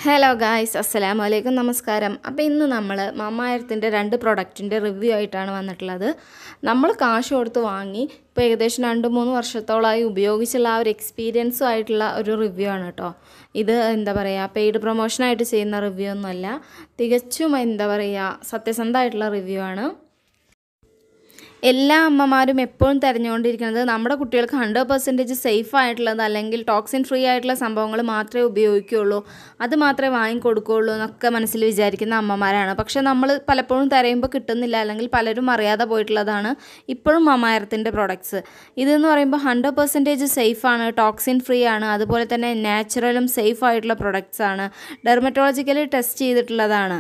hello guys അസ്സലാമു അലൈക്കും നമസ്കാരം അപ്പോൾ ഇന്ന് നമ്മൾ മമ്മായത്തിൻ്റെ രണ്ട് പ്രൊഡക്റ്റിൻ്റെ റിവ്യൂ ആയിട്ടാണ് വന്നിട്ടുള്ളത് നമ്മൾ കാശ് കൊടുത്ത് വാങ്ങി ഇപ്പോൾ ഏകദേശം രണ്ട് മൂന്ന് വർഷത്തോളമായി ഉപയോഗിച്ചുള്ള ആ ഒരു എക്സ്പീരിയൻസും ആയിട്ടുള്ള ഒരു റിവ്യൂ ആണ് കേട്ടോ ഇത് എന്താ പറയുക പെയ്ഡ് പ്രൊമോഷനായിട്ട് ചെയ്യുന്ന റിവ്യൂ ഒന്നുമല്ല തികച്ചും എന്താ പറയുക സത്യസന്ധമായിട്ടുള്ള റിവ്യൂ ആണ് എല്ലാ അമ്മമാരും എപ്പോഴും തിരഞ്ഞുകൊണ്ടിരിക്കുന്നത് നമ്മുടെ കുട്ടികൾക്ക് ഹൺഡ്രഡ് പെർസെൻറ്റേജ് സേഫ് ആയിട്ടുള്ളത് അല്ലെങ്കിൽ ടോക്സിൻ ഫ്രീ ആയിട്ടുള്ള സംഭവങ്ങൾ മാത്രമേ ഉപയോഗിക്കുകയുള്ളൂ അത് മാത്രമേ വാങ്ങിക്കൊടുക്കുകയുള്ളൂ എന്നൊക്കെ മനസ്സിൽ വിചാരിക്കുന്ന അമ്മമാരാണ് പക്ഷെ നമ്മൾ പലപ്പോഴും തിരയുമ്പോൾ കിട്ടുന്നില്ല അല്ലെങ്കിൽ പലരും അറിയാതെ പോയിട്ടുള്ളതാണ് ഇപ്പോഴും മമായത്തിൻ്റെ പ്രോഡക്ട്സ് ഇതെന്ന് പറയുമ്പോൾ ഹൺഡ്രഡ് പെർസെൻറ്റേജ് സേഫാണ് ടോക്സിൻ ഫ്രീ ആണ് അതുപോലെ തന്നെ നാച്ചുറലും സേഫ് ആയിട്ടുള്ള പ്രൊഡക്ട്സ് ആണ് ഡെർമറ്റോളജിക്കലി ടെസ്റ്റ് ചെയ്തിട്ടുള്ളതാണ്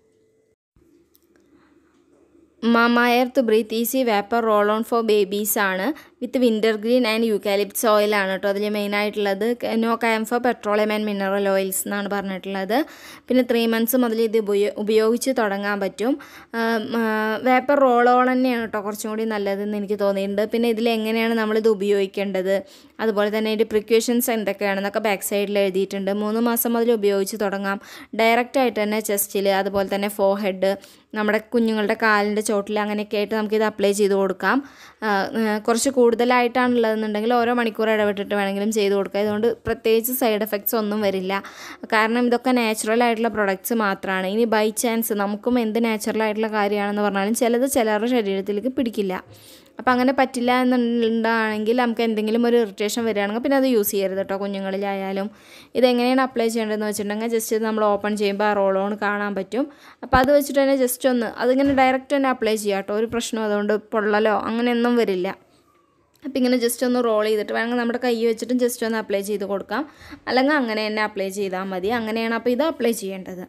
mama earth breathe easy vapour roll on for babies ആണ് with winter green and eucalyptus ഓയിലാണ് കേട്ടോ അതിൽ മെയിനായിട്ടുള്ളത് no camphor petroleum and mineral oils എന്നാണ് പറഞ്ഞിട്ടുള്ളത് പിന്നെ ത്രീ മന്ത്സ് മുതൽ ഇത് ഉപയോ ഉപയോഗിച്ച് തുടങ്ങാൻ പറ്റും വേപ്പർ റോൾ ഓൺ തന്നെയാണ് കേട്ടോ കുറച്ചും കൂടി നല്ലതെന്ന് എനിക്ക് തോന്നിയിട്ടുണ്ട് പിന്നെ ഇതിൽ എങ്ങനെയാണ് നമ്മളിത് ഉപയോഗിക്കേണ്ടത് അതുപോലെ തന്നെ ഇതിൻ്റെ പ്രിക്വേഷൻസ് എന്തൊക്കെയാണെന്നൊക്കെ ബാക്ക് സൈഡിൽ എഴുതിയിട്ടുണ്ട് മൂന്ന് മാസം മുതൽ ഉപയോഗിച്ച് തുടങ്ങാം ഡയറക്റ്റായിട്ട് തന്നെ ചെസ്റ്റിൽ അതുപോലെ തന്നെ ഫോ ഹെഡ് നമ്മുടെ കുഞ്ഞുങ്ങളുടെ കാലിൻ്റെ ചോട്ടിൽ അങ്ങനെയൊക്കെ ആയിട്ട് നമുക്കിത് അപ്ലൈ ചെയ്ത് കൊടുക്കാം കുറച്ച് കൂടുതലായിട്ടാണുള്ളതെന്നുണ്ടെങ്കിൽ ഓരോ മണിക്കൂർ ഇടവിട്ടിട്ട് വേണമെങ്കിലും ചെയ്ത് കൊടുക്കാം ഇതുകൊണ്ട് പ്രത്യേകിച്ച് സൈഡ് എഫക്ട്സ് ഒന്നും വരില്ല കാരണം ഇതൊക്കെ നാച്ചുറൽ ആയിട്ടുള്ള പ്രൊഡക്ട്സ് മാത്രമാണ് ഇനി ബൈ ചാൻസ് നമുക്കും എന്ത് നാച്ചുറൽ ആയിട്ടുള്ള കാര്യമാണെന്ന് പറഞ്ഞാലും ചിലത് ചിലരുടെ ശരീരത്തിലേക്ക് പിടിക്കില്ല അപ്പോൾ അങ്ങനെ പറ്റില്ല എന്നുണ്ടാണെങ്കിൽ നമുക്ക് എന്തെങ്കിലും ഒരു ഇറിറ്റേഷൻ വരികയാണെങ്കിൽ പിന്നെ അത് യൂസ് ചെയ്യരുത് കേട്ടോ കുഞ്ഞുങ്ങളിലായാലും ഇതെങ്ങനെയാണ് അപ്ലൈ ചെയ്യേണ്ടതെന്ന് വെച്ചിട്ടുണ്ടെങ്കിൽ ജസ്റ്റ് ഇത് നമ്മൾ ഓപ്പൺ ചെയ്യുമ്പോൾ ആ റോൾ ഓൺ കാണാൻ പറ്റും അപ്പോൾ അത് വെച്ചിട്ട് തന്നെ ജസ്റ്റ് ഒന്ന് അതിങ്ങനെ ഡയറക്റ്റ് തന്നെ അപ്ലൈ ചെയ്യാം കേട്ടോ ഒരു പ്രശ്നം അതുകൊണ്ട് പൊള്ളലോ അങ്ങനെയൊന്നും വരില്ല അപ്പോൾ ഇങ്ങനെ ജസ്റ്റ് ഒന്ന് റോൾ ചെയ്തിട്ട് വേണമെങ്കിൽ നമ്മുടെ കൈ വെച്ചിട്ടും ജസ്റ്റ് ഒന്ന് അപ്ലൈ ചെയ്ത് കൊടുക്കാം അല്ലെങ്കിൽ അങ്ങനെ തന്നെ അപ്ലൈ ചെയ്താൽ മതി അങ്ങനെയാണ് അപ്പോൾ ഇത് അപ്ലൈ ചെയ്യേണ്ടത്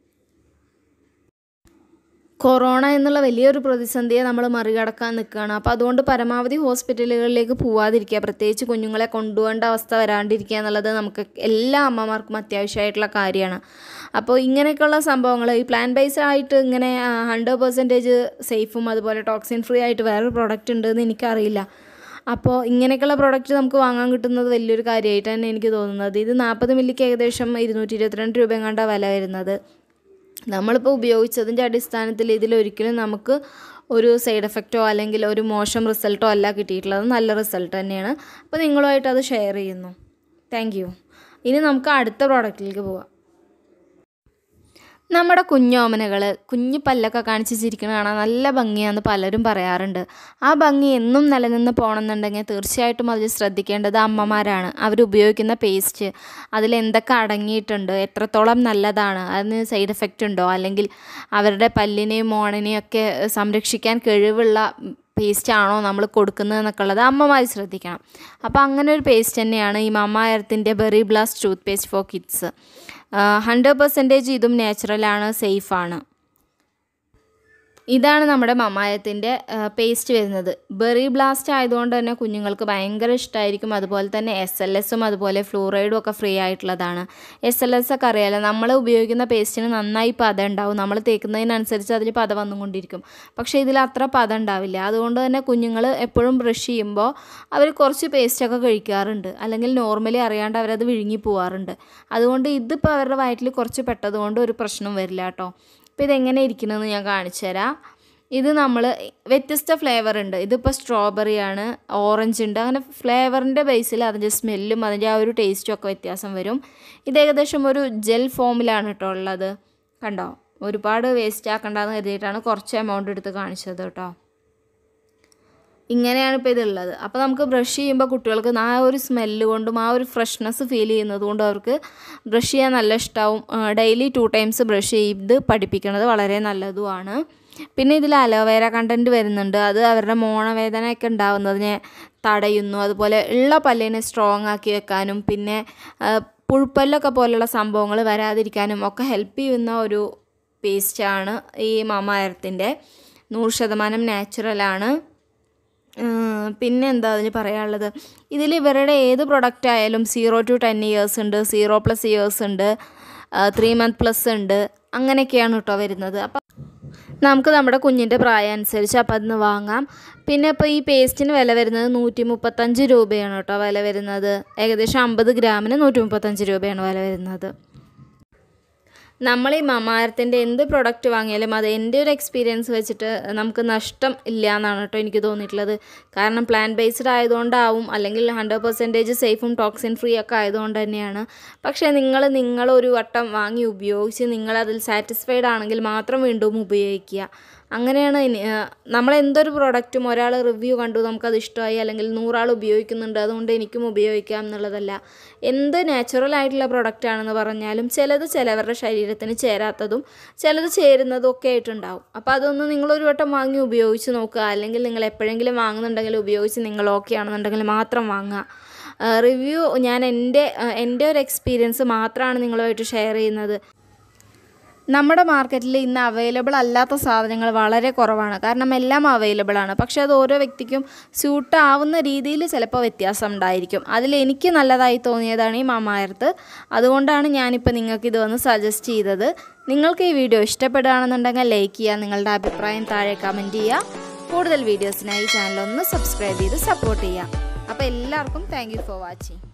കൊറോണ എന്നുള്ള വലിയൊരു പ്രതിസന്ധിയെ നമ്മൾ മറികടക്കാൻ നിൽക്കുകയാണ് അപ്പോൾ അതുകൊണ്ട് പരമാവധി ഹോസ്പിറ്റലുകളിലേക്ക് പോവാതിരിക്കുക പ്രത്യേകിച്ച് കുഞ്ഞുങ്ങളെ കൊണ്ടുപോകേണ്ട അവസ്ഥ വരാണ്ടിരിക്കുക എന്നുള്ളത് നമുക്ക് എല്ലാ അമ്മമാർക്കും അത്യാവശ്യമായിട്ടുള്ള കാര്യമാണ് അപ്പോൾ ഇങ്ങനെയൊക്കെയുള്ള സംഭവങ്ങൾ ഈ പ്ലാൻ ബേസ്ഡ് ആയിട്ട് ഇങ്ങനെ ഹൺഡ്രഡ് പെർസെൻറ്റേജ് സേഫും അതുപോലെ ടോക്സിൻ ഫ്രീ ആയിട്ട് വേറൊരു പ്രോഡക്റ്റ് ഉണ്ടെന്ന് എനിക്കറിയില്ല അപ്പോൾ ഇങ്ങനെയൊക്കെയുള്ള പ്രോഡക്റ്റ് നമുക്ക് വാങ്ങാൻ കിട്ടുന്നത് വലിയൊരു കാര്യമായിട്ട് തന്നെ എനിക്ക് തോന്നുന്നത് ഇത് നാൽപ്പത് മില്ലിക്ക് ഏകദേശം ഇരുന്നൂറ്റി ഇരുപത്തിരണ്ട് രൂപ കണ്ട വില വരുന്നത് നമ്മളിപ്പോൾ ഉപയോഗിച്ചതിൻ്റെ അടിസ്ഥാനത്തിൽ ഇതിലൊരിക്കലും നമുക്ക് ഒരു സൈഡ് എഫക്റ്റോ അല്ലെങ്കിൽ ഒരു മോശം റിസൾട്ടോ അല്ല കിട്ടിയിട്ടുള്ളത് നല്ല റിസൾട്ട് തന്നെയാണ് അപ്പോൾ നിങ്ങളുമായിട്ട് അത് ഷെയർ ചെയ്യുന്നു താങ്ക് ഇനി നമുക്ക് അടുത്ത പ്രോഡക്റ്റിലേക്ക് പോവാം നമ്മുടെ കുഞ്ഞോമനകൾ കുഞ്ഞു പല്ലൊക്കെ കാണിച്ച് ചിരിക്കണ കാണാൻ നല്ല ഭംഗിയാണെന്ന് പലരും പറയാറുണ്ട് ആ ഭംഗി എന്നും നിലനിന്ന് പോകണമെന്നുണ്ടെങ്കിൽ തീർച്ചയായിട്ടും അതിൽ ശ്രദ്ധിക്കേണ്ടത് അമ്മമാരാണ് അവർ ഉപയോഗിക്കുന്ന പേസ്റ്റ് അതിൽ എന്തൊക്കെ അടങ്ങിയിട്ടുണ്ട് എത്രത്തോളം നല്ലതാണ് അതിന് സൈഡ് എഫക്റ്റ് ഉണ്ടോ അല്ലെങ്കിൽ അവരുടെ പല്ലിനെയും മോണിനെയും ഒക്കെ സംരക്ഷിക്കാൻ കഴിവുള്ള പേസ്റ്റ് ആണോ നമ്മൾ കൊടുക്കുന്നത് എന്നൊക്കെ ഉള്ളത് അമ്മമാർ ശ്രദ്ധിക്കണം അപ്പോൾ അങ്ങനെ ഒരു പേസ്റ്റ് തന്നെയാണ് ഈ മമ്മായർത്തിൻ്റെ berry blast toothpaste for kids hundred percentage ഇതും നാച്ചുറലാണ് സേഫാണ് ഇതാണ് നമ്മുടെ മമായത്തിൻ്റെ പേസ്റ്റ് വരുന്നത് ബെറി ബ്ലാസ്റ്റ് ആയതുകൊണ്ട് തന്നെ കുഞ്ഞുങ്ങൾക്ക് ഭയങ്കര ഇഷ്ടമായിരിക്കും അതുപോലെ തന്നെ എസ് എൽ എസും അതുപോലെ ഫ്ലൂറൈഡും ഒക്കെ ഫ്രീ ആയിട്ടുള്ളതാണ് എസ് എൽ എസ് ഒക്കെ അറിയാലോ നമ്മൾ ഉപയോഗിക്കുന്ന പേസ്റ്റിന് നന്നായി പത ഉണ്ടാവും നമ്മൾ തേക്കുന്നതിനനുസരിച്ച് അതിൽ പത വന്നുകൊണ്ടിരിക്കും പക്ഷേ ഇതിൽ അത്ര പത ഉണ്ടാവില്ല അതുകൊണ്ട് തന്നെ കുഞ്ഞുങ്ങൾ എപ്പോഴും ബ്രഷ് ചെയ്യുമ്പോൾ അവർ കുറച്ച് പേസ്റ്റൊക്കെ കഴിക്കാറുണ്ട് അല്ലെങ്കിൽ നോർമലി അറിയാണ്ട് അവരത് വിഴുങ്ങി പോവാറുണ്ട് അതുകൊണ്ട് ഇതിപ്പോൾ അവരുടെ വയറ്റിൽ കുറച്ച് പെട്ടതുകൊണ്ട് ഒരു പ്രശ്നം വരില്ല കേട്ടോ അപ്പോൾ ഇതെങ്ങനെ ഇരിക്കണമെന്ന് ഞാൻ കാണിച്ചു തരാം ഇത് നമ്മൾ വ്യത്യസ്ത ഫ്ലേവർ ഉണ്ട് ഇതിപ്പോൾ സ്ട്രോബെറി ആണ് ഓറഞ്ച് ഉണ്ട് അങ്ങനെ ഫ്ലേവറിൻ്റെ ബേസിൽ അതിൻ്റെ സ്മെല്ലും അതിൻ്റെ ആ ഒരു ടേസ്റ്റും ഒക്കെ വ്യത്യാസം വരും ഇത് ഏകദേശം ഒരു ജെൽ ഫോമിലാണ് കേട്ടോ ഉള്ളത് കണ്ടോ ഒരുപാട് വേസ്റ്റ് ആക്കണ്ടെന്ന് കരുതിയിട്ടാണ് കുറച്ച് എമൗണ്ട് എടുത്ത് കാണിച്ചത് കേട്ടോ ഇങ്ങനെയാണ് ഇപ്പോൾ ഇതുള്ളത് അപ്പോൾ നമുക്ക് ബ്രഷ് ചെയ്യുമ്പോൾ കുട്ടികൾക്ക് ആ ഒരു സ്മെല്ല് കൊണ്ടും ആ ഒരു ഫ്രഷ്നെസ് ഫീൽ ചെയ്യുന്നത് കൊണ്ടും അവർക്ക് ബ്രഷ് ചെയ്യാൻ നല്ല ഇഷ്ടമാവും ഡെയിലി ടു ടൈംസ് ബ്രഷ് ചെയ്ത് പഠിപ്പിക്കുന്നത് വളരെ നല്ലതുമാണ് പിന്നെ ഇതിൽ അലോവേര കണ്ടൻറ്റ് വരുന്നുണ്ട് അത് അവരുടെ മോണവേദനയൊക്കെ ഉണ്ടാവുന്നതിനെ തടയുന്നു അതുപോലെ ഉള്ള പല്ലിനെ സ്ട്രോങ് ആക്കി വെക്കാനും പിന്നെ പുഴുപ്പല്ലൊക്കെ പോലുള്ള സംഭവങ്ങൾ വരാതിരിക്കാനും ഒക്കെ ഹെൽപ്പ് ചെയ്യുന്ന ഒരു പേസ്റ്റാണ് ഈ മമായർത്തിൻ്റെ നൂറ് ശതമാനം നാച്ചുറലാണ് പിന്നെ എന്താ അതിന് പറയാനുള്ളത് ഇതിൽ ഇവരുടെ ഏത് പ്രൊഡക്റ്റ് ആയാലും സീറോ ടു ടെൻ ഇയേഴ്സ് ഉണ്ട് സീറോ പ്ലസ് ഇയേഴ്സ് ഉണ്ട് ത്രീ മന്ത് പ്ലസ് ഉണ്ട് അങ്ങനെയൊക്കെയാണ് കേട്ടോ വരുന്നത് അപ്പം നമുക്ക് നമ്മുടെ കുഞ്ഞിൻ്റെ പ്രായം അനുസരിച്ച് അപ്പം അതിന് വാങ്ങാം പിന്നെ ഇപ്പോൾ ഈ പേസ്റ്റിന് വില വരുന്നത് നൂറ്റി മുപ്പത്തഞ്ച് രൂപയാണ് കേട്ടോ വില വരുന്നത് ഏകദേശം അമ്പത് ഗ്രാമിന് നൂറ്റി മുപ്പത്തഞ്ച് രൂപയാണ് വില വരുന്നത് നമ്മൾ ഈ മമാരത്തിൻ്റെ എന്ത് പ്രൊഡക്റ്റ് വാങ്ങിയാലും അത് എൻ്റെ ഒരു എക്സ്പീരിയൻസ് വെച്ചിട്ട് നമുക്ക് നഷ്ടം ഇല്ല എന്നാണ് കേട്ടോ എനിക്ക് തോന്നിയിട്ടുള്ളത് കാരണം പ്ലാൻ ബേസ്ഡ് ആയതുകൊണ്ടാവും അല്ലെങ്കിൽ ഹൺഡ്രഡ് പെർസെൻറ്റേജ് സേഫും ടോക്സിൻ ഫ്രീ ഒക്കെ ആയതുകൊണ്ട് തന്നെയാണ് പക്ഷേ നിങ്ങൾ നിങ്ങളൊരു വട്ടം വാങ്ങി ഉപയോഗിച്ച് നിങ്ങളതിൽ സാറ്റിസ്ഫൈഡ് ആണെങ്കിൽ മാത്രം വീണ്ടും ഉപയോഗിക്കുക അങ്ങനെയാണ് ഇനി നമ്മൾ എന്തൊരു പ്രോഡക്റ്റും ഒരാൾ റിവ്യൂ കണ്ടു നമുക്കത് ഇഷ്ടമായി അല്ലെങ്കിൽ നൂറാൾ ഉപയോഗിക്കുന്നുണ്ട് അതുകൊണ്ട് എനിക്കും ഉപയോഗിക്കാം എന്നുള്ളതല്ല എന്ത് നാച്ചുറൽ ആയിട്ടുള്ള പ്രൊഡക്റ്റ് ആണെന്ന് പറഞ്ഞാലും ചിലത് ചിലവരുടെ ശരീരത്തിന് ചേരാത്തതും ചിലത് ചേരുന്നതും ഒക്കെ ആയിട്ടുണ്ടാവും അപ്പോൾ അതൊന്ന് നിങ്ങളൊരു വട്ടം വാങ്ങി ഉപയോഗിച്ച് നോക്കുക അല്ലെങ്കിൽ നിങ്ങൾ എപ്പോഴെങ്കിലും വാങ്ങുന്നുണ്ടെങ്കിൽ ഉപയോഗിച്ച് നിങ്ങൾ ഓക്കെ ആണെന്നുണ്ടെങ്കിൽ മാത്രം വാങ്ങുക റിവ്യൂ ഞാൻ എൻ്റെ എൻ്റെ ഒരു എക്സ്പീരിയൻസ് മാത്രമാണ് നിങ്ങളുമായിട്ട് ഷെയർ ചെയ്യുന്നത് നമ്മുടെ മാർക്കറ്റിൽ ഇന്ന് അവൈലബിൾ അല്ലാത്ത സാധനങ്ങൾ വളരെ കുറവാണ് കാരണം എല്ലാം അവൈലബിൾ ആണ് പക്ഷേ അത് ഓരോ വ്യക്തിക്കും സ്യൂട്ട് ആവുന്ന രീതിയിൽ ചിലപ്പോൾ വ്യത്യാസം ഉണ്ടായിരിക്കും അതിൽ എനിക്ക് നല്ലതായി തോന്നിയതാണ് ഈ മാമായർത്ത് അതുകൊണ്ടാണ് ഞാനിപ്പോൾ നിങ്ങൾക്ക് ഇത് വന്ന് സജസ്റ്റ് ചെയ്തത് നിങ്ങൾക്ക് ഈ വീഡിയോ ഇഷ്ടപ്പെടുകയാണെന്നുണ്ടെങ്കിൽ ലൈക്ക് ചെയ്യുക നിങ്ങളുടെ അഭിപ്രായം താഴെ കമൻറ്റ് ചെയ്യുക കൂടുതൽ വീഡിയോസിനായി ചാനൽ ഒന്ന് സബ്സ്ക്രൈബ് ചെയ്ത് സപ്പോർട്ട് ചെയ്യുക അപ്പോൾ എല്ലാവർക്കും താങ്ക് ഫോർ വാച്ചിങ്